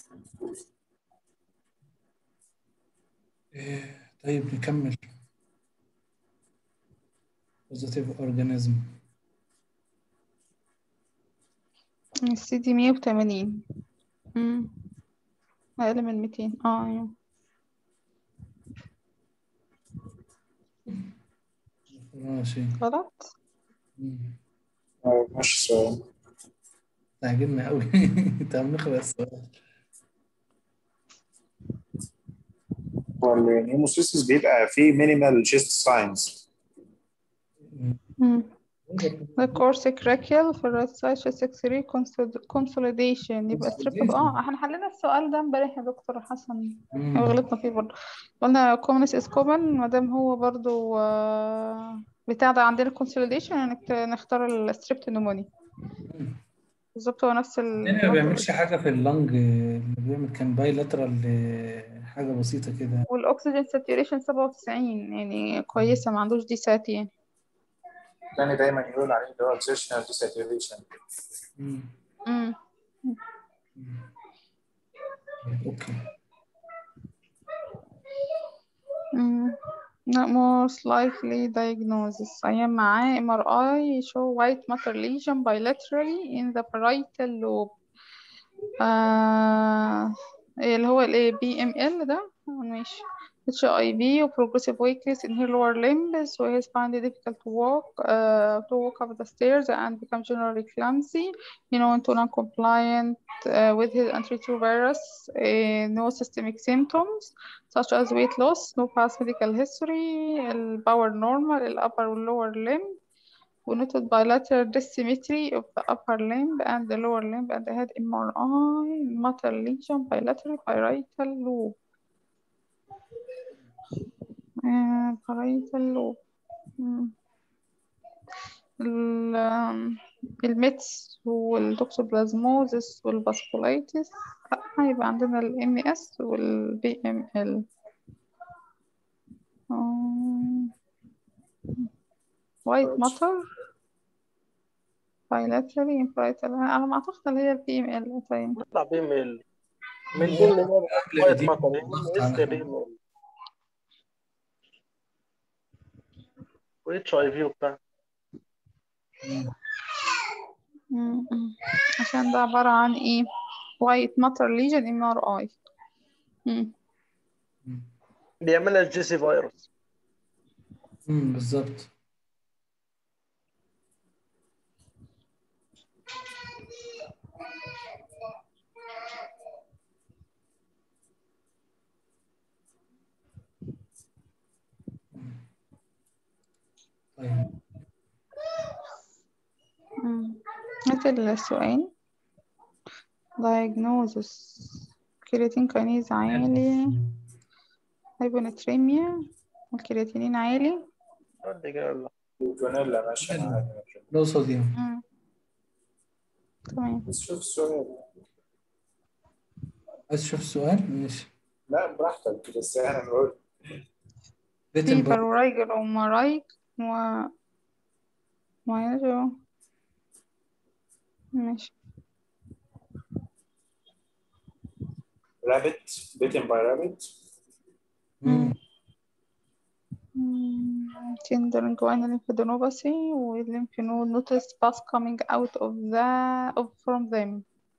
إيه، طيب نكمل positive organism السي دي مية وتمانين مم. أقل من ميتين اه أيوة ماشي غلط مم. آه، ماشي سؤال تعجبنا قوي طب نقرأ السؤال والهيموسيسيس بيبقى فيه مينيمال جيست ساينز مم. The corsic rachial في الرايت سايد chest x-ray consolidation يبقى strip اه احنا حلينا السؤال ده امبارح يا دكتور حسن مم. غلطنا فيه برضه قلنا كومنس is common مادام هو برضه آه، بتاع ده عندنا consolidation نكت- نختار الستريبت نموني مم. بالظبط هو نفس ال يعني ما بيعملش حاجة في اللنج اللي بيعمل كان باي لاترال حاجة بسيطة كده والاكسجين ساتوريشن 97 يعني كويسة ما عندوش دي سات يعني الثاني دايما يقول عليه اللي هو اكسيشنال ديساتوريشن مم. امم مم. اوكي امم Not most likely diagnosis I am معاه MRI show white matter lesion bilaterally in the parietal lobe آه اللي هو ال BML ده ماشي HIV و progressive weakness in her lower limbs so he find it difficult to walk uh, to walk up the stairs and become generally clumsy you know into non-compliant uh, with his antiretrovirus uh, no systemic symptoms such as weight loss no past medical history ال power normal ال upper and lower limb we noted bilateral dissymmetry of the upper limb and the lower limb and the head MRI matter lesion bilateral parietal lobe آه، parietal lobe مم. ال آم، الميتس والتوكسوبلازموزس والباسكولايتس لأ هيبقى عندنا ال MS وال BML آم، white matter bilaterally in parietal على ما أعتقد اللي هي ال BML طيب نطلع بيه من ال- من دي اللي هي قبل وايت دي ماتر ضغط على هيستوري واتش اي في وبتاع مم. مم. عشان ده عبارة عن ايه white matter lesion MRI مم. مم. بيعملها الجيسي فيروس مم. بالظبط طيب مم. مثل السؤال diagnosis كرياتين كاينيز عالي هايبوناتريميا والكرياتينين عالي ودي كده ولا فانيلا ماشي انا عارف. لو صوديوم مم. تمام بس شوف السؤال عايز تشوف السؤال ماشي لا براحتك بس انا بقول بيتن فيبر ورايجر ومرايك و مايجو ماشي رابت بيتن باي رابت مم. tender inguinal lymphadenopathy with lymph node notice pus coming out of the of from them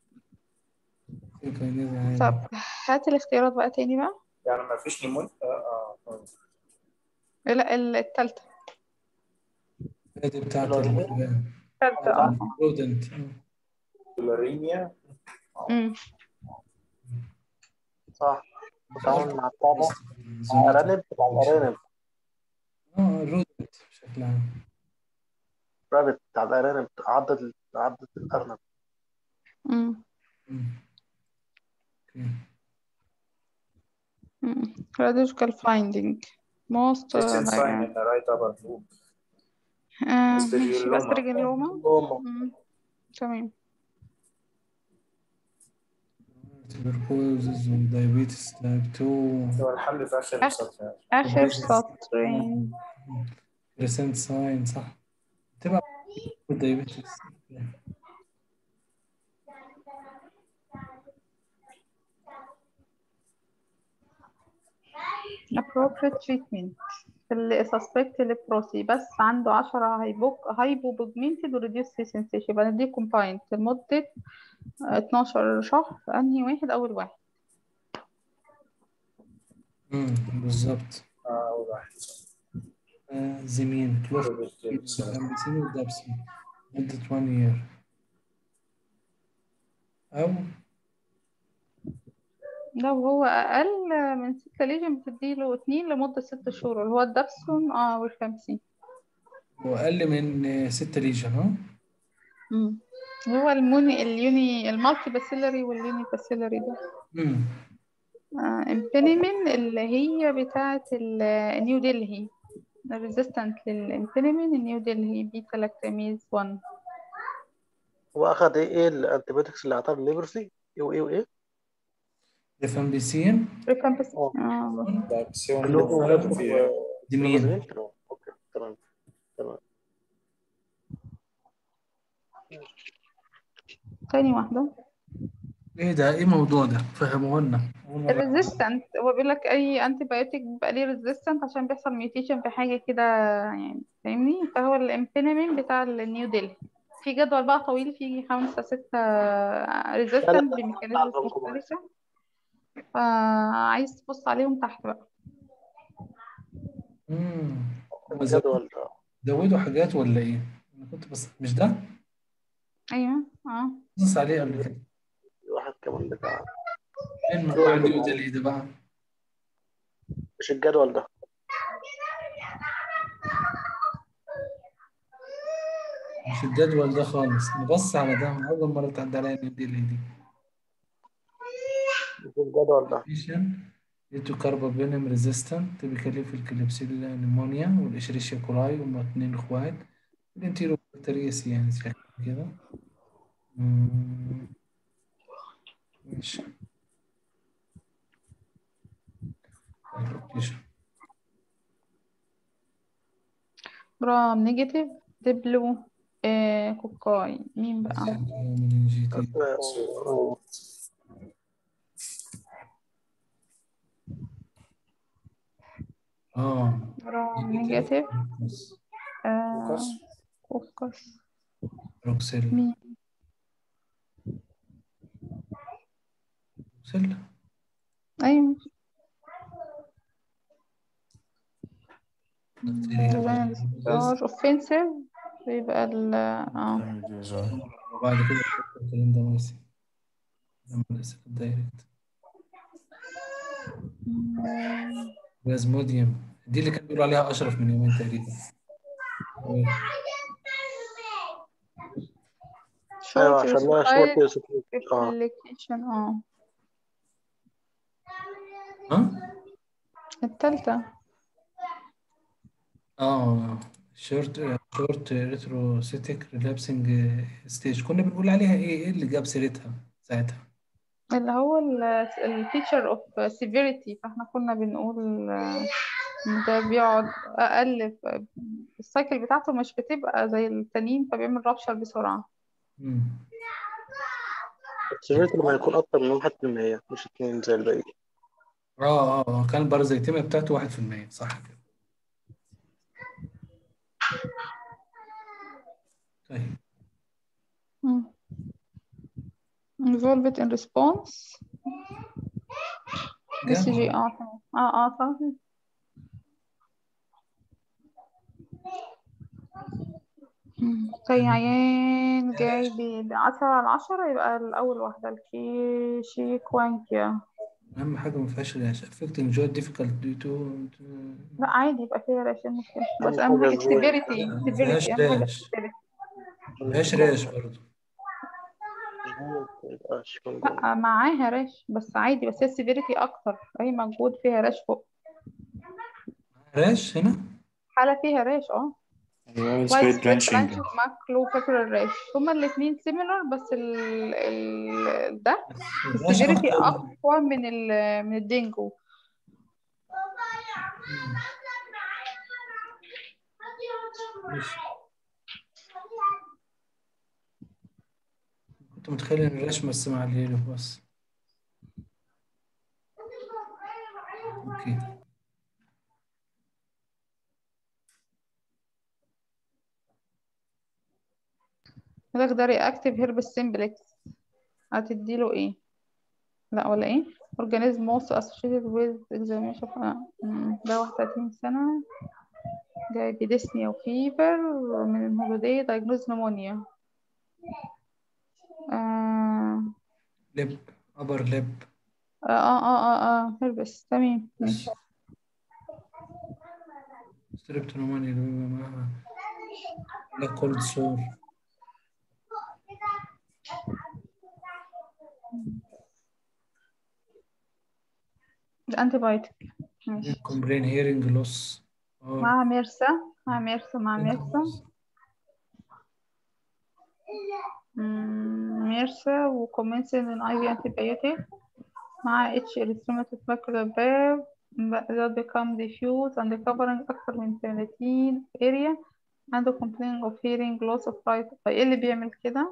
كاينيز عالي. طب هات الاختيارات بقى تاني بقى يعني ما فيش نيمون اه اه آه. لا ال- التالتة هذه بتاعت الأوريجين؟ ال- التالتة اه الرودنت فيلاريميا أمم. صح بتعاون مع بتاع ده أرانب بتاع الأرانب اه الرودنت بشكل عام رابط بتاع الأرانب عضة عضة الأرنب أمم. مم. اوكي أمم. radiological finding most uh, Christian sign like, in the right upper loop آه، ماشي يبقى Aspergilloma. سبرجلوما لوما أمم. تمام tuberculosis ودايابيتس تايب 2 هو الحل في اخر آخر. سطر آخر سطرين كريسنت ساين صح تبقى دايابيتس appropriate treatment في ال suspect leprosy بس عنده 10 هيبوك hypopigmented و reduced sensation يبقى نديه combined لمدة 12 شهر أنهي واحد أول واحد امم بالظبط اه أول واحد آه زمين كلوف أمبسين ودابسين مدة 1 year أو لو هو أقل من ستة ليجن بتديله اتنين لمدة ست شهور اللي هو الدابسون اه والخمسين وأقل من آه، 6 ليجن ها مم. اللي هو الموني اليوني المالتي باسيلري واليوني باسيلري ده امم امبينيمين اللي هي بتاعة النيو دلهي الريزيستنت للامبينيمين النيو دلهي بيتا لاكتاميز 1 هو اخد ايه ايه الانتيبيوتكس اللي اعطاه الليبرسي ايه وايه وايه ريفامبيسين ريفامبس اه اه دابسيون كلو فيها دمين تمام اوكي تمام تمام تاني واحدة ايه ده ايه الموضوع ده فهموه لنا أول مرة الريزيستنت هو بيقول لك اي انتي بايوتيك بيبقى ليه ريزيستنت عشان بيحصل ميوتيشن في حاجه كده يعني فاهمني فهو الامبينمين بتاع النيو ديل في جدول بقى طويل فيه خمسة ستة ريزيستنت بميكانيزم مختلفة فعايز تبص عليهم تحت بقى امم هو الجدول ده زودوا حاجات ولا ايه؟ انا كنت بس مش ده؟ ايوه اه بص عليه قبل كده واحد كمان بتاع فين موضوع النيو ديلي ده بقى؟ مش الجدول ده مش الجدول ده خالص نبص على ده من أول مرة تعدي عليا النيو ديلي دي مش الجدول ده patient due to carbapenem resistant typically في الكليبسيلا نيمونيا والإشريشيا كولاي هما اتنين اخوات الانتيرو بكتيريسي يعني شكل كده مم. ماشي الروتيشن جرام نيجاتيف دبلو آه كوكاي مين بقى مننجيتي اه جرام نيجاتيف آه كوكاس روكسيل مين روكسيل ايوه بكتيريا ستار اوفنسيف يبقى ال اه وبعد كده الكلنداميسي لما الاسك دايركت بلازموديوم دي اللي كان بيقولوا عليها اشرف من يومين تقريبا ايوه عشان ما شورت اه ابلكيشن اه ها التالتة اه شورت شورت ريتروسيتيك ريلابسنج ستيج كنا بنقول عليها ايه ايه اللي جاب سيرتها ساعتها اللي هو الفيتشر اوف سيفيريتي فاحنا كنا بنقول آه، إن ده بيقعد اقل ف- السايكل بتاعته مش بتبقى زي التانيين فبيعمل رابشر بسرعة مم. السيفيرتي لما يكون اكتر من 1% مش 2 زي الباقي اه اه آه، كان البارازيتيميا بتاعته 1% صح كده طيب مم. involved in response بي سي جي اه تمام. اه اه صح مم. زي عيان جاي بعشرة على عشرة يبقى الأول واحدة الكيشي كوانكيا اهم حاجه ما فيهاش رياش افكت انجوي ديفيكالت ديو تو لا عادي يبقى فيها ريش إيه المشكلة بس أهم أهم حاجة حاجة الزويل. سيفيريتي ما فيهاش سيفيريتي أهم حاجة ريش severity. ما فيهاش رياش برضه ميبقاش من لا معاها ريش بس عادي بس هي السيفيريتي أكتر هي موجود فيها ريش فوق ريش هنا حالة فيها ريش اه ايوه وايت سبيد سبريد برانشنج برانشز ماكلو فاكر الريش هما الاتنين سيميلر بس ال ال ده بس الريش السيفيريتي اكتر أقوى من ال من الدينجو ماشي. كنت متخيل ان الريش بس مع اليلو بس اوكي حضرتك ده reactive herpes simplex هتديله ايه لا ولا ايه organism most associated with examination of مم، ده 31 سنة جاي بديسنيا وفيفر من الهوليداي diagnosed pneumonia آه لب ابر لب آه آه آه, آه. هربس تمام ماشي ستريبتونومانيا اللي بيبقى معاها لا كولد سور الانتيبايوتيك ماشي كومبرين هيرنج لوس مع ميرسا مع ميرسا مع ميرسا مم، ميرسا وكومنسين من اي في انتيبايوتيك مع اتش اريثروماتيك ماكولا باب that become diffuse and covering أكثر من 30 area عنده complaining of hearing loss of right ايه اللي بيعمل كده؟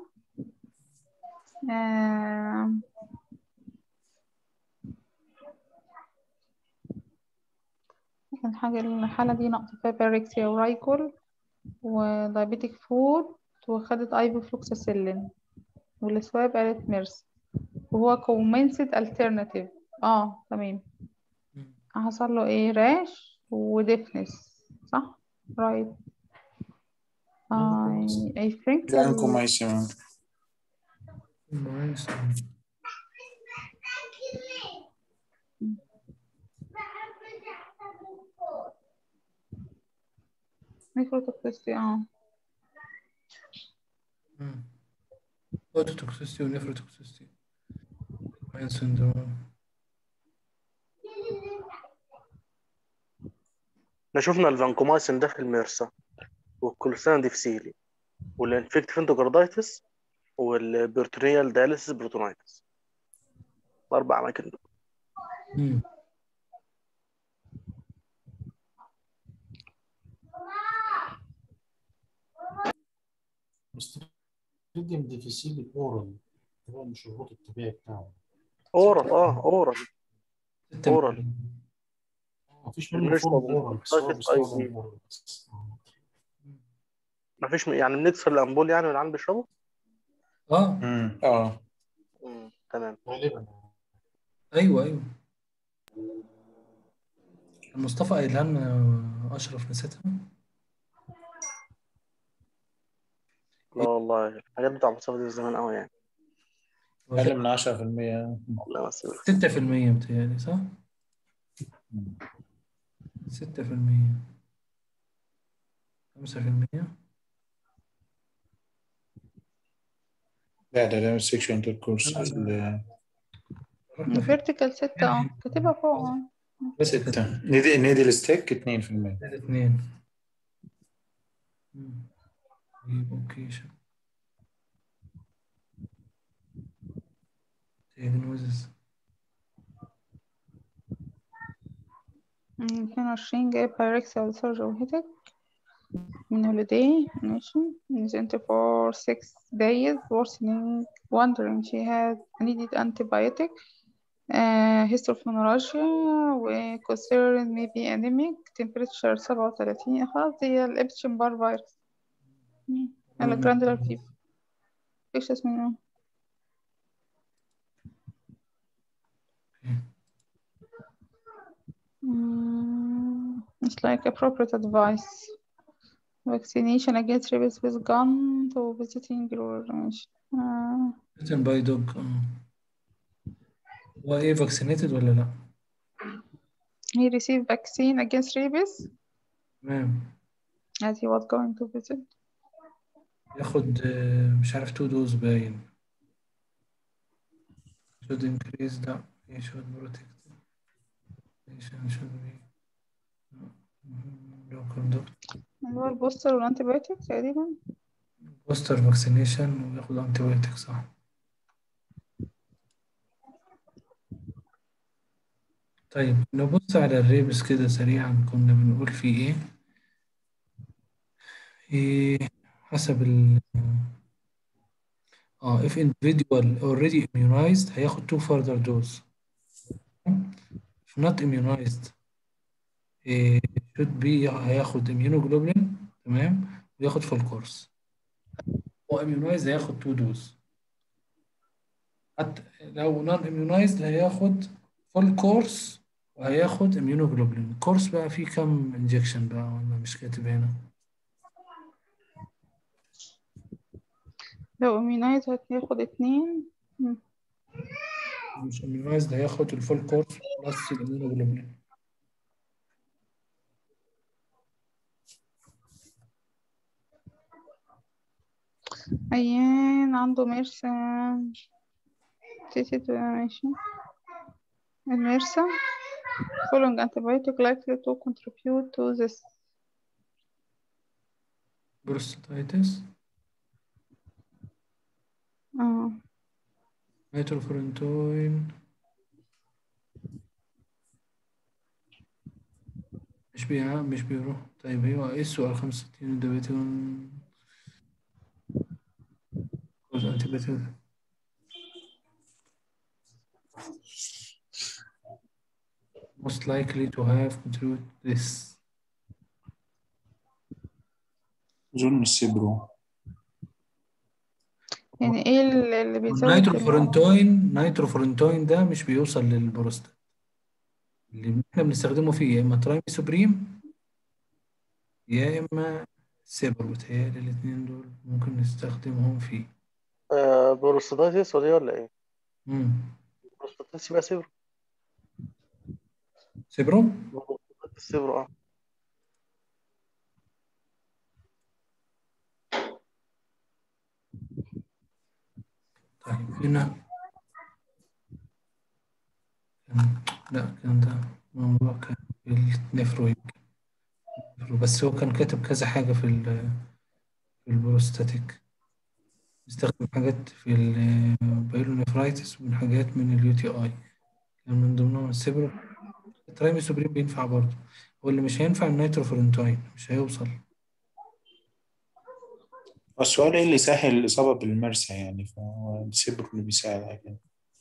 آه الحاجة الحالة دي نقص فيها باركسيا ورايكول ودايبيتك فود وخدت ايبوفلوكساسيلين والسواب قالت ميرس وهو كومنسد الترناتيف اه تمام حصل له ايه راش وديفنس صح رايت اي اي فرينك جانكومايسين نيكروتوكسيستي اه اوتوتوكسيستي ونيفروتوكسيستي ماين سندروم احنا شفنا الفانكومايسين ده في الميرسا والكولوسان ديفسيلي والانفكتيف اندوكاردايتس والبرتونيال دياليسيس بروتونايتس الاربع اماكن دول مم. مستخدم ديفيسيل الاورال هو مش الروت الطبيعي بتاعه اورال اه اورال ستة أورال. مفيش منه الميرسا فورم اورال بس هو والدايتس أي بيستخدم بي. اورال بس آه. مفيش يعني بنكسر الامبول يعني والعيال بيشربه اه امم اه مم. تمام غالبا ايوه ايوه مصطفى قايلها لنا اشرف نسيتها لا والله الحاجات بتاع مصطفى دي زمان قوي يعني اقل من 10% الله يمسيه 6% متهيألي صح؟ 6% 5% لا ده ده سيكشوال انتركورس فيرتيكال ستة اه كاتبها فوق اه ستة نيدي نيدي الستيك 2% الاثنين اوكيشن diagnosis مم، 22 جايب بايركسيا والسيرجي وهيتك من هوليداي ماشي present for six days worsening wondering she had needed antibiotic uh, history of menorrhagia و concern maybe anemic temperature 37 خلاص هي الابشن بار فيروس الجراندولار فيفر infectious منه Mm, it's like appropriate advice. Vaccination against rabies with gun to visiting your ماشي. آه. written by dog اه هو ايه vaccinated ولا لا؟ He received vaccine against rabies تمام as he was going to visit. ياخد آه، مش عارف تو دوز باين should increase لا he should protect patient should be لو conduct اللي هو البوستر والانتيبيوتيك تقريبا بوستر فاكسينيشن وياخد انتيبيوتيك صح طيب نبص على الريبس كده سريعا كنا بنقول فيه ايه إيه حسب ال اه if individual already immunized هياخد two further dose if not immunized إيه should be هياخد immunoglobulin تمام وياخد full course هو هو اميونايز هياخد تو دوز حتى لو نون اميونايزد هياخد فول كورس وهياخد اميونوجلوبولين الكورس بقى فيه كام انجكشن بقى ولا مش كاتب هنا لو اميونايز هتاخد اتنين مم. مش اميونايزد هياخد الفول كورس بلس الاميونوجلوبولين عيان عنده ميرسا نسيت ماشي الميرسا following antibiotic likely to contribute to this بروستاتيتس اه نيتروفورنتوين مش بيع مش بيروح طيب ايوه ايه السؤال 65 دبيتون antibiotic most likely to have contributed this أظن السبرو يعني ايه ال- اللي بيزود ال- النيتروفورنتوين نيتروفورنتوين ده مش بيوصل للبروستات اللي احنا بنستخدمه فيه يا اما ترايميسوبريم يا اما سيبر بتهيألي الاتنين دول ممكن نستخدمهم فيه آه بروستاتيتس ولا إيه ولا ايه؟ مم. بروستاتيتس يبقى سيبرو سيبروم بروستاتيتس سيبرو اه طيب هنا كان لا كان ده موضوع كان في النفرو يمكن النفرو، بس هو كان كاتب كذا حاجة في ال في البروستاتيك بيستخدم حاجات في البايلونيفرايتس ومن حاجات من اليو تي اي كان من ضمنهم السيبرو الترايميسوبرين بينفع برضه هو اللي مش هينفع النيتروفورنتوين مش هيوصل السؤال ايه اللي يسهل الإصابة بالمرسى يعني فهو السبرو اللي بيساعد على كده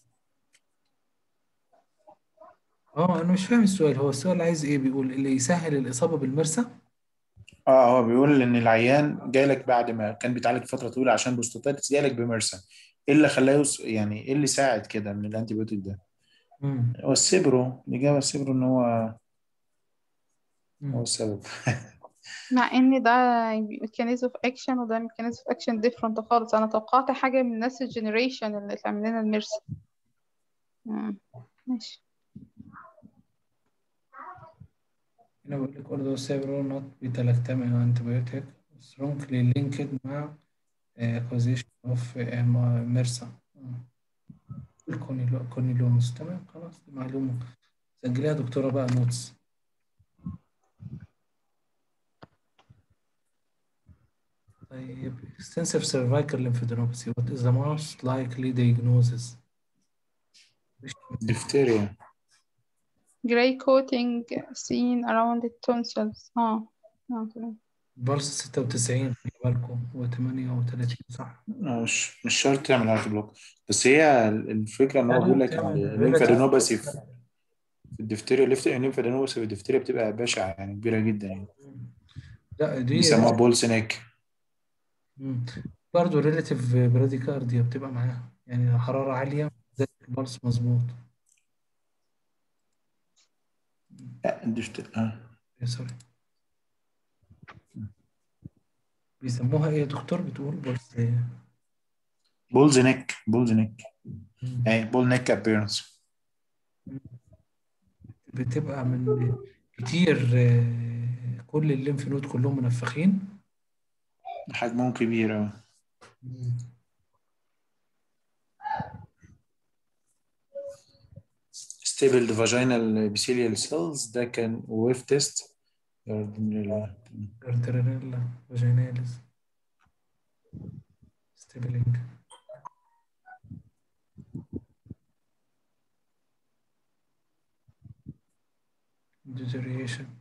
اه انا مش فاهم السؤال هو السؤال عايز ايه بيقول اللي يسهل الإصابة بالمرسى اه هو بيقول ان العيان جايلك بعد ما كان بيتعالج فترة طويلة عشان بروستاتيتس جايلك بمرسى ايه اللي خلاه يوص... يعني ايه اللي ساعد كده من الانتي بيوتيك ده مم. هو السبرو الإجابة السبرو ان هو هو مم. السبب مع ان ده ميكانيزم اوف اكشن وده ميكانيزم اوف اكشن ديفرنت خالص انا توقعت حاجه من نفس الجنريشن اللي تعمل لنا الميرسي مم. ماشي هنا بقول لك برضه سيبرو نوت بيتلكتم antibiotic strongly linked مع uh, causation of uh, MRSA الكونيلو- كونيلومس تمام خلاص دي معلومة سجليها دكتورة بقى نوتس طيب extensive cervical lymphadenopathy what is the most likely diagnosis ديفتيريا gray coating seen around the tonsils اه اه تمام بلس 96 خلي بالكم و38 صح آه، مش مش شرط تعمل هارت بلوك بس هي الفكرة ان هو لا، بيقول لك تعمل الليمفادينوباثي relative. في في الدفتيريا الليفت- الليمفادينوباثي في الدفتيريا بتبقى بشعة يعني كبيرة جدا يعني لا دي بيسموها بولسنيك مم. برضه ريلاتيف براديكارديا بتبقى معاها يعني حرارة عالية زي البلس مظبوط لا الدفت... آه. يا سوري بيسموها ايه يا دكتور بتقول بلس ايه بولزنيك بولزنيك مم. يعني بول نيك ابيرنس بتبقى من كتير آه، كل الليمف نود كلهم منفخين حجمهم كبير أوي مم. ستيبل فاجينال ابيثيليال سيلز ده كان ويف تيست جاردرينيلا فاجيناليس ستيبلينج deterioration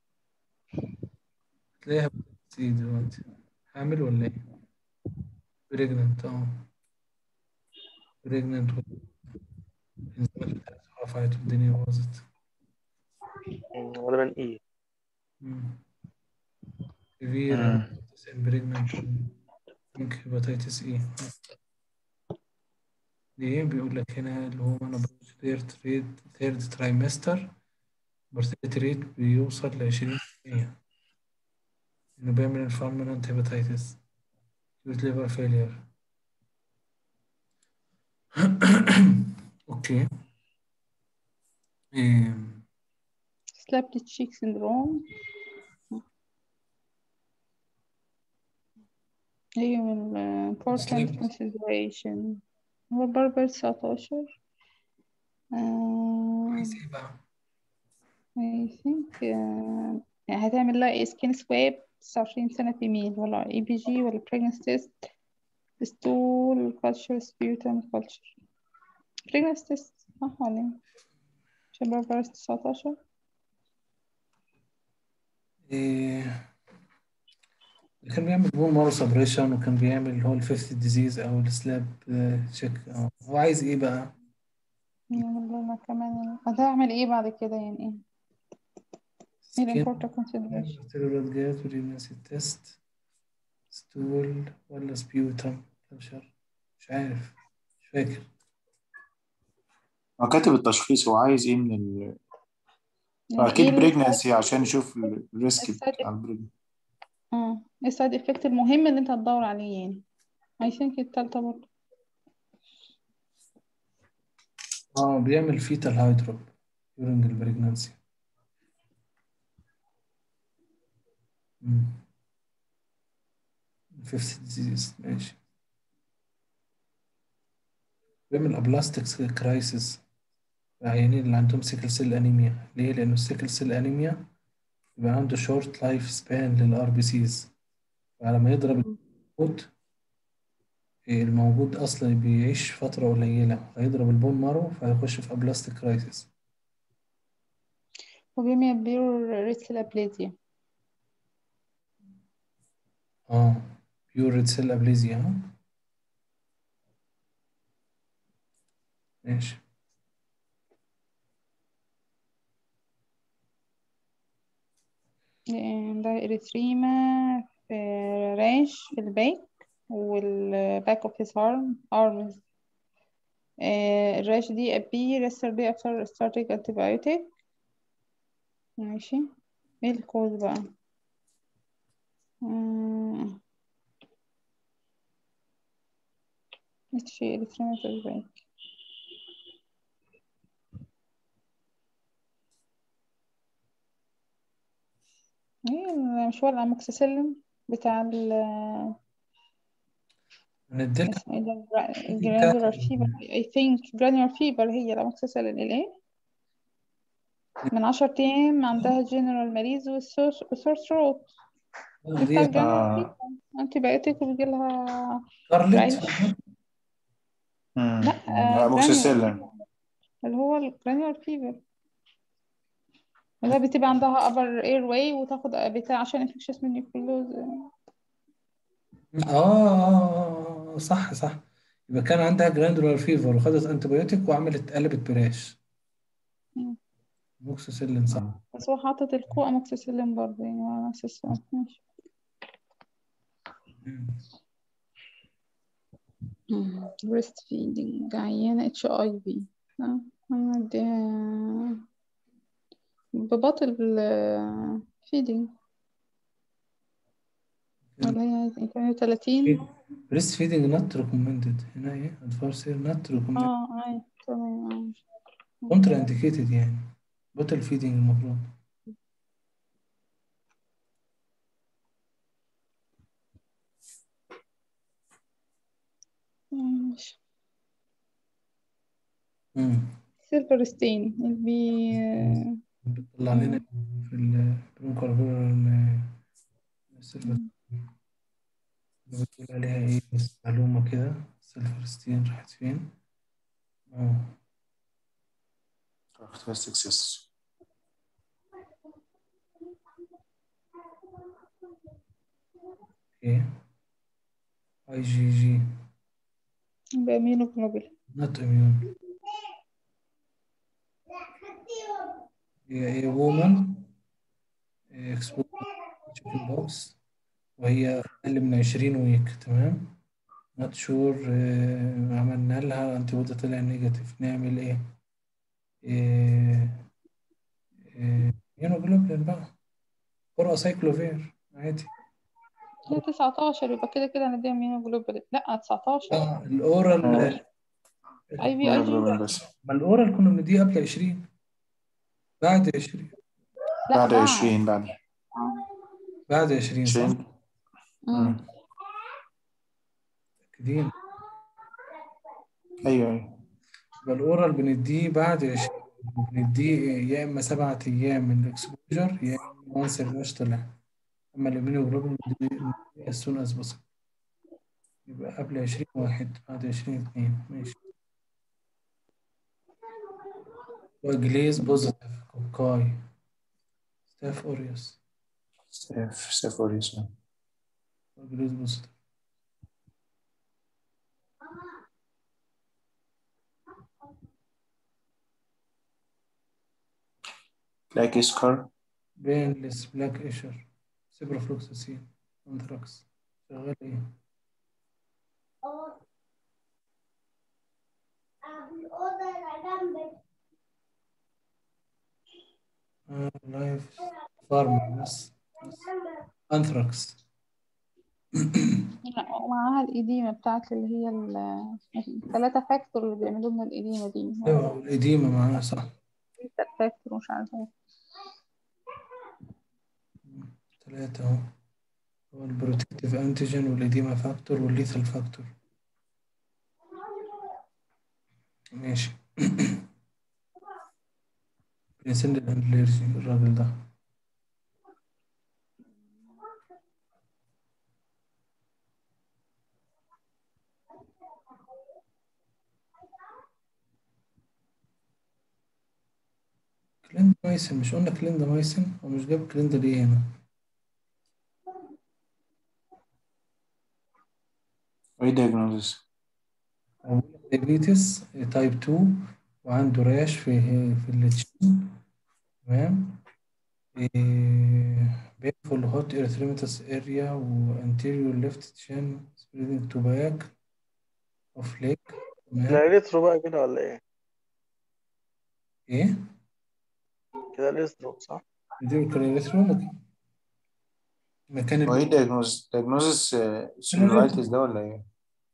تلاقيها بتزيد دلوقتي حامل ولا ايه؟ بريجننت اه بريجننت الانزيمات بتاعتها رفعت والدنيا باظت مم، غالبا ايه سيفير مم. بريجننت ممكن هيباتيتس ايه ليه بيقول لك هنا اللي هو انا ثيرد ريت ثيرد ترايمستر mortality ريت بيوصل لعشرين في المية إنه بيعمل الفالمنت هيباتيتس acute liver failure اوكي إيه. slept cheek syndrome هي من ال important Slept. consideration هو بربر 19 آه، عايز ايه بقى I think آه، يعني هتعمل لها سكين سواب 29 سنة فيميل ولا اي بي جي ولا pregnancy test stool culture sputum culture pregnancy test صح ولا ايه؟ عشان بربر 19 إيه. كان بيعمل بون مارو سبريشن وكان بيعمل اللي هو الفيفث ديزيز او السلاب تشيك هو عايز ايه بقى يعمل لنا كمان هتعمل ايه بعد كده يعني ايه؟ ايه ال important consideration ستيرويد جات وريناسي تيست ستول ولا سبيوتم كلشر مش عارف مش فاكر هو كاتب التشخيص هو عايز ايه من ال... يعني اكيد ايه ال- بريجنانسي عشان يشوف الريسك السايد بتاع البريجنانسي اه ايه السايد افكت المهم اللي انت هتدور عليه يعني I think التالتة برضه اه بيعمل فيتال هايدروب during البريجنانسي فيفث ديزيز ماشي بيعمل ابلاستكس كرايسيس العيانين اللي عندهم سيكل سيل انيميا ليه لانه السيكل سيل انيميا يبقى عنده شورت لايف سبان للار بي سيز فلما يضرب الموجود الموجود اصلا بيعيش فتره قليله هيضرب البون مارو فهيخش في ابلاستيك كرايسيس وبيعمل بيور ريتسل ابليزيا اه بيور ريد سيل ابليزيا ها ماشي ده اريثريما في ريش في الباك والباك اوف his arm arms آه، الريش دي appear yesterday after starting antibiotic ماشي ايه الكوز بقى مم. شيء اريثريما في الباك ايه مش هو الاموكسيسيلين بتاع ال نديلك اسمه ايه ده الجرانيولار فيبر I think جرانيولار فيبر هي الاموكسيسيلين الايه من عشر ايام عندها جنرال ماليز وسور ثروت دي بتاع الجرانيولار آه. فيبر انتي بايوتيك وبيجي لها كارلت ريش لا آه، اموكسيسيلين اللي هو الجرانيولار فيبر اللي هي بتبقى عندها upper airway وتاخد بتاع عشان infectious tuberculosis اه آه، آه، صح صح يبقى كان عندها جراندولار فيفر وخدت انتبيوتيك وعملت قلبت براش مم. موكسيسيلين صح بس هو حاطط الكو اموكسيسيلين برضه يعني على اساس ماشي مم. بريست فيدنج عيانة اتش اي في عندها ببطل فيدنج ولا هي 32 بريست فيدنج نوت ريكومندد هنا ايه ادفارسير نوت ريكومندد اه اي تمام آه. كونترا انديكيتد يعني بوتل فيدنج المفروض ماشي امم سيلفر ستين البي بتطلع لنا في البرونكارفيرال السيلفر بتقول عليها ايه بس معلومة كده سيلفر ستين راحت فين اه فيها سكسس اوكي اي جي جي بأمينو جلوبين نوت اميون هي ايه وومن exposed to chicken pox وهي أقل من عشرين ويك تمام نوت شور عملنا لها انتي بودي طلع نيجاتيف نعمل ايه؟ إيه هيموجلوبين بقى قرأ سايكلوفير عادي هي 19 يبقى كده كده هنديها ميونوجلوبولين لا 19 اه الأورال اي بي اي جي هيموجلوبين بس ما الأورال كنا بنديه قبل 20 بعد 20 لا بعد 20 بعد بعد 20 صح؟ 20 مم. متأكدين ايوه ايوه يبقى الأورال بنديه بعد 20 بنديه يا إما سبعة أيام من الإكسبوجر يا إما وانس الرش طلع أما الإميونوجلوبين بنديه as soon as possible يبقى قبل 20 واحد بعد 20 اتنين ماشي وجليز بوزيتيف كوكاي ستاف أوريوس ستاف ستاف اوريوس وجليز بوزيتيف لايك اسكار بينلس بلاك إيشر سيبروفلوكساسين أنثراكس شغال إيه؟ آه لايف فارما بس بس أنثراكس لا ومعاها الإديمة بتاعت اللي هي ال- الثلاثة فاكتور اللي بيعملوا لنا الإديمة دي أيوة الإديمة معاها صح فاكتور ومش عارفة ايه ثلاثة أهو هو البروتكتيف أنتيجين والإديمة فاكتور والليثال فاكتور ماشي بنسند الألرجي الراجل ده كليندامايسين مش قلنا كليندامايسين هو مش جاب كليندا ليه هنا ايه دايجنوزس ديابيتس تايب 2 وعنده راش في في التشين تمام بينفول هوت اريثريماتس اريا وانتيريور ليفت تشين سبريدنج تو باك اوف ليك تمام الاليترو بقى كده ولا ايه؟ ايه كده الاليترو صح؟ دي الكرياتروم مكان هو ايه ال- دايجنوز دايجنوزس سيلولايتس ده ولا ايه؟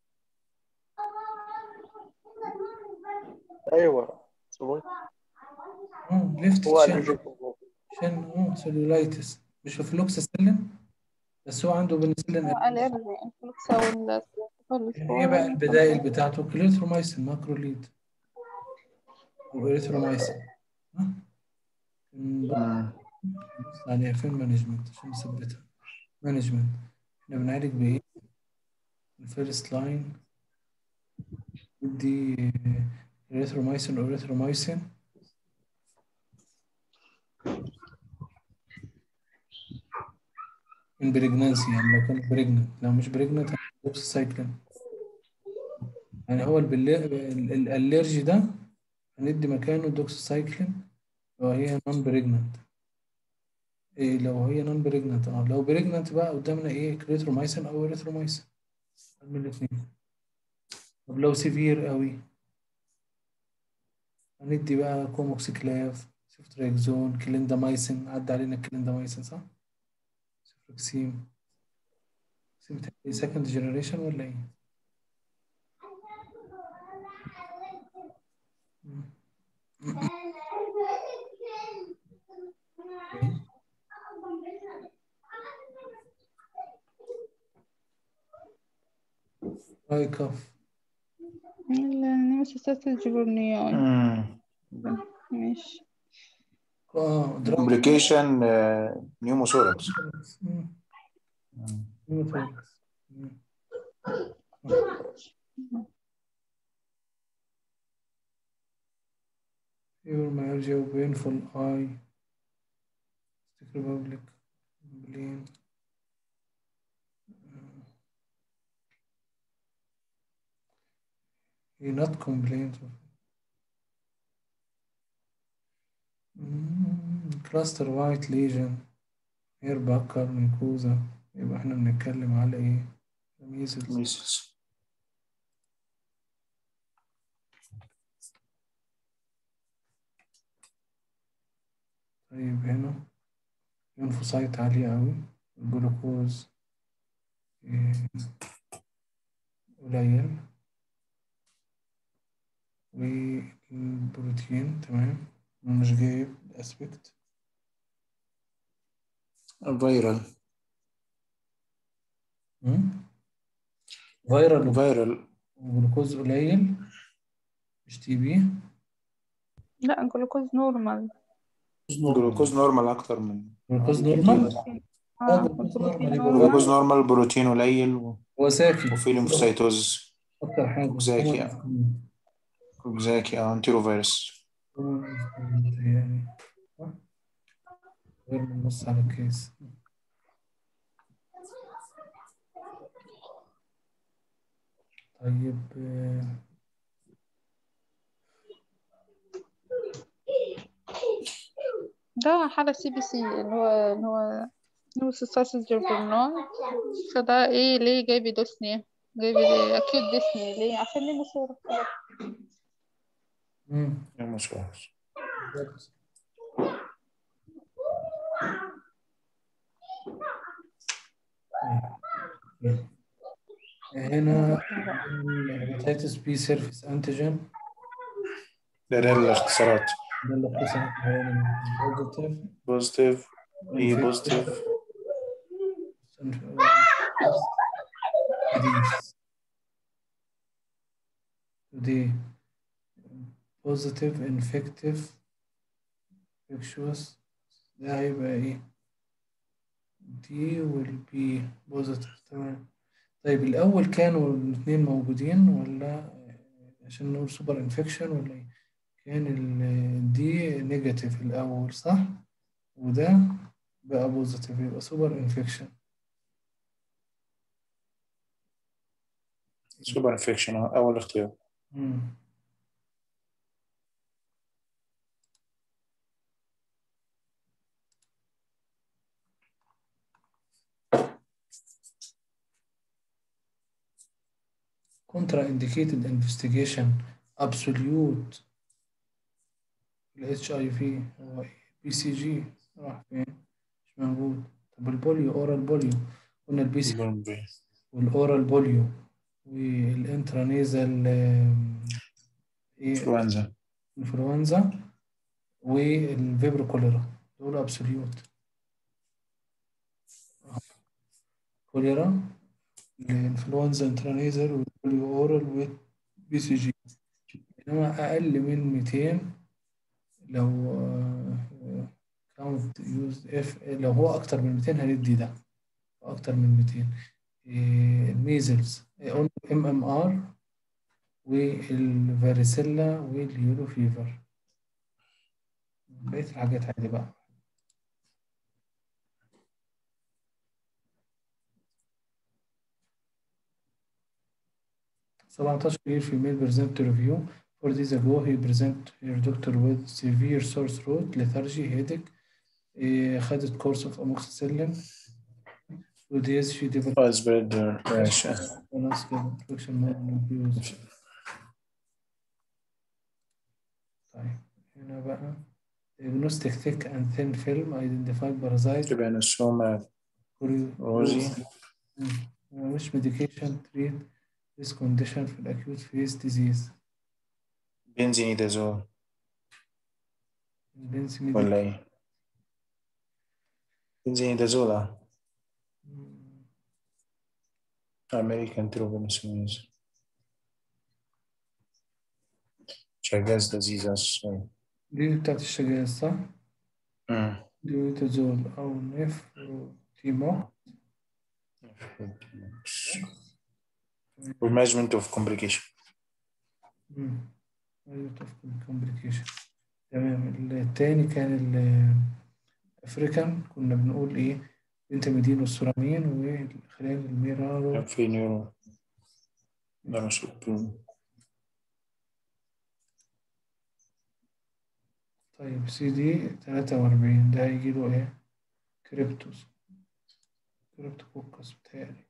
ايوه سموه اه ليفت هو تشين الاليترو عشان اه سيلولايتس مش في فلوكساسيلين بس هو عنده بنسلين هو الألرجي الفلوكس أو ايه بقى البدائل بتاعته كليترومايسين ماكروليد وإريثرومايسين ها؟ نبص مم. عليها فين مانجمنت عشان نثبتها مانجمنت احنا بنعالج بإيه؟ الفيرست لاين ندي إريثرومايسين وإريثرومايسين من بريجنانسي يعني لو كان بريجننت لو مش بريجننت هندوبس سايكلين يعني هو البل- ال- ال- الالرجي ده هندي مكانه دوكسوسايكلين لو هي نون بريجننت إيه لو هي نون بريجننت اه لو بريجننت بقى قدامنا ايه كريترومايسين او اريثرومايسين من الاثنين طب لو سيفير قوي هندي بقى كوموكسيكلاف سيفتريكزون كليندامايسين عدى علينا الكليندامايسين صح؟ سيفروكسيم سكند جنريشن ولا ايه؟ مم. إيه؟ هاي كف النيموسيسات الجبرنياي مم. ماشي اه دراج كومبليكيشن نيوموثوركس مم. مم. نيوموثوركس. مم. fibromyalgia و painful eye Czech Republic Berlin he not complained of Mm, cluster white lesion hair buckle mucosa يبقى احنا بنتكلم على ايه ميزلز ميسلز طيب هنا لينفوسايت عالية أوي الجلوكوز إيه، قليل والبروتين تمام مش جايب الأسبكت فيرال فيرال فيرال وجلوكوز قليل مش تي بي لا الجلوكوز نورمال جلوكوز نورمال اكتر من جلوكوز نورمال اه جلوكوز والبروتين نورمال. جلوكوز نورمال نورمال بروتين قليل و- هو ساكن وفي ليمفوسايتوز أكتر حاجة زاكي هو- يعني. زاكي اه انتيرو فيروس هو يعني صح؟ غير من نص على الكيس طيب آه، ده حالة سي بي سي اللي هو اللي هو نيوروسيستاسيس جيربرنال فده ايه ليه جايبي دوسنيا جايبي اكيوت ديسنيا ليه عشان ليه مصورة مم. مش كويس بالظبط. طيب. هنا الهيباتيتس بي سيرفيس انتيجين ده ده الاختصارات ده اللي اختصار بوزيتيف بوزيتيف اي بوزيتيف دي بوزيتيف انفكتيف infectious ده هيبقى ايه دي والبي بوزيتيف تمام طيب الأول كانوا الاتنين موجودين ولا عشان نقول سوبر انفكشن ولا ايه كان الدي نيجاتيف الأول صح وده بقى بوزيتيف يبقى سوبر انفكشن سوبر انفكشن اول اختيار مم. contraindicated investigation absolute ال HIV هو بي سي جي راح فين مش موجود طب البوليو اورال بوليو قلنا البي سي والاورال بوليو والانترانيزال آم، ايه انفلونزا انفلونزا والفيبرو كوليرا دول ابسوليوت كوليرا الانفلونزا انترانيزال والبوليو اورال والبي سي جي انما اقل من 200 لو كاونت يوز اف لو هو اكتر من 200 هندي ده اكتر من 200 إيه، الميزلز ام ام ار والفاريسيلا واليورو فيفر بقية الحاجات عادي بقى 17 year female present to review. Four days ago, he present her doctor with severe sore throat, lethargy, headache. Eh, خدت course of amoxicillin. Two days she developed سبريد راش balance infection and abuse. طيب هنا بقى diagnostic thick and thin film identified parasite تبانوسوما كوريو- روزي مم. which medication treat this condition في الأكيوت فيس disease بنزينيدازول البنسمين ولا ايه بنزينيدازول اه امريكان تروبونسوميز شغاز لذيذة الصوم دي بتاعت الشجاز صح؟ امم ديوتازول أو نيفروتيمو والمانجمنت اوف كومبليكيشن كومبليكيشن تمام التاني كان الأفريكان كنا بنقول إيه بنتاميدين والسورامين وخلال الميرارو في نيورو نانوسوبين طيب سي دي تلاتة وأربعين ده هيجيله إيه؟ كريبتوس ستريبتوكوكس بتهيألي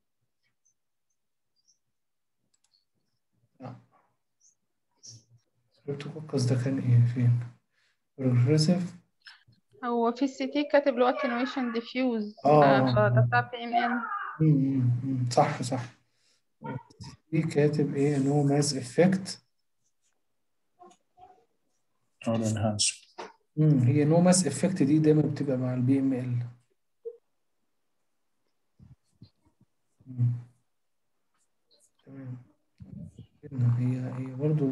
لا ستريبتوكوكس ده كان ايه فين بروجريسيف هو في السي تي كاتب له اتنويشن ديفيوز آه. فده بتاع بي ام ان مم، صح صح في كاتب ايه نو ماس افكت او الانهانس هي نو ماس افكت دي دايما بتبقى مع البي ام ال تمام هنا هي هي برضو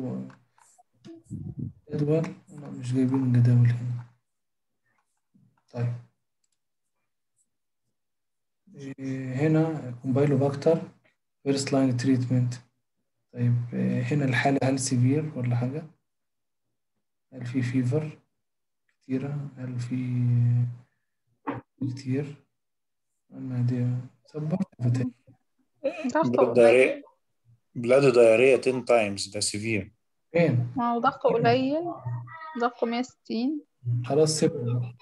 جدول لا مش جايبين جداول هنا طيب إيه، هنا كومبايلوباكتر فيرست لاين تريتمنت طيب إيه، هنا الحالة هل سيفير ولا حاجة هل في فيفر كتيرة هل في كتير أنا دي صبرت بتاعي ضغطه بلاد قليل دايريا بلاد دايريا 10 تايمز ده سيفير فين ما هو ضغطه قليل ضغطه 160 خلاص سيبه بقى.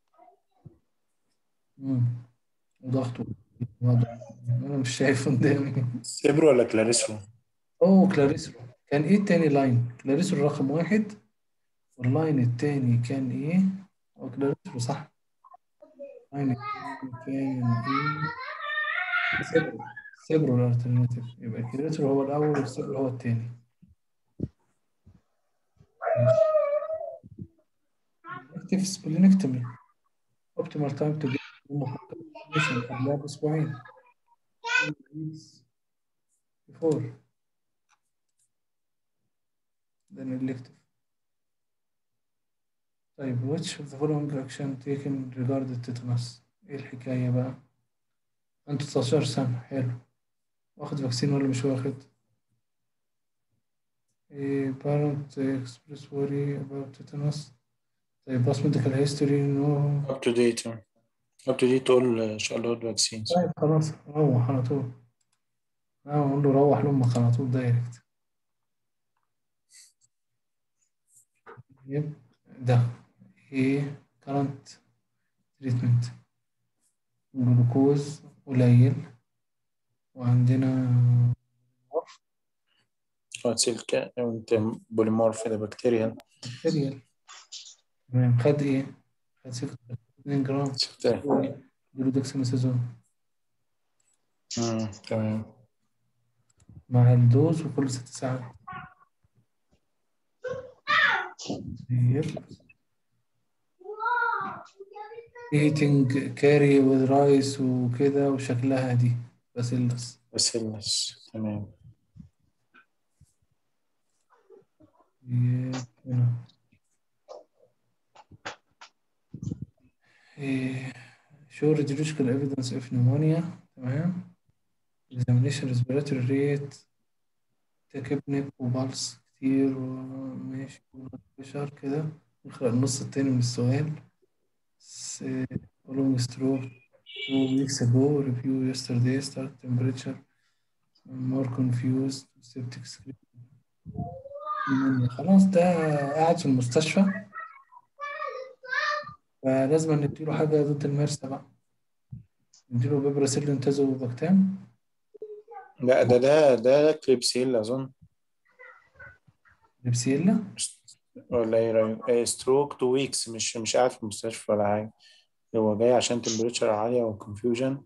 مم. وضغطه واضح أنا مش شايف قدامي سيبرو ولا كلاريسرو أوه كلاريسرو كان إيه التاني لاين كلاريسرو رقم واحد واللاين التاني كان إيه هو كلاريسرو صح اللاين التاني كان إيه سيبرو سيبرو الالترناتيف يبقى كلاريسرو هو الأول والسيبرو هو التاني اكتف سبلينكتومي optimal time to get information قبلها بأسبوعين before then elective طيب which of the following action taken regarding tetanus ايه الحكاية بقى عنده 19 سنة حلو واخد فاكسين ولا مش واخد إيه parent express worry about tetanus طيب بس medical history no up to date up to date all childhood vaccines طيب خلاص روح على طول اه اقول له روح لامك على طول دايركت طيب ده ايه current treatment جلوكوز قليل وعندنا سلك انت بوليمورف ده بكتيريا بكتيريال تمام خد ايه؟ خد 2 جرام جلودكساميثازون تمام مع الدوز وكل ست ساعات طيب eating carry with rice وكده وشكلها دي باسيلس باسيلس تمام طيب هنا إيه، show radiological evidence of pneumonia تمام examination respiratory rate تكبنك وبلس كتير وماشي وبشر كده نقرأ النص التاني من السؤال س- following stroke two weeks ago review yesterday start temperature more confused septic screen pneumonia. خلاص ده قاعد في المستشفى فلازم نديله حاجة ضد المرسى بقى نديله بيبراسيلين تازوباكتام لا ده ده ده كليبسيل اظن لبسيلا ولا ايه رايك ايه ستروك تو ويكس مش مش قاعد في المستشفى ولا حاجه هو جاي عشان تمبريتشر عاليه وكونفيوجن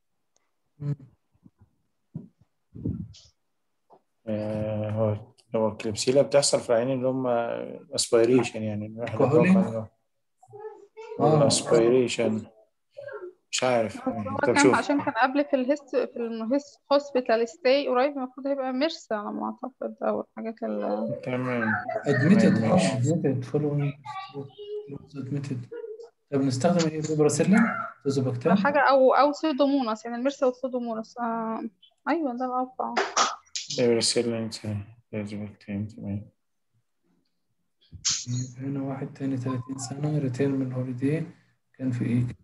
هو هو الكليبسيلا بتحصل في العين اللي هم اسبيريشن يعني الواحد كحولي؟ يتوقع اه اسبيريشن مش عارف هو طب كان شوف عشان كان قبل في الهست في الهوسبيتال ستاي قريب المفروض هيبقى مرسى على ما اعتقد او الحاجات ال تمام ادميتد اه ماشي. ادميتد فولوينج ادميتد طب نستخدم ايه بيبراسيلين تازوباكتام حاجة او او سودوموناس يعني المرسى والسودوموناس آه. ايوه ده الافضل ايرسيلنت تمام هنا واحد تاني 30 سنة ريتيرن من هوليداي كان في ايه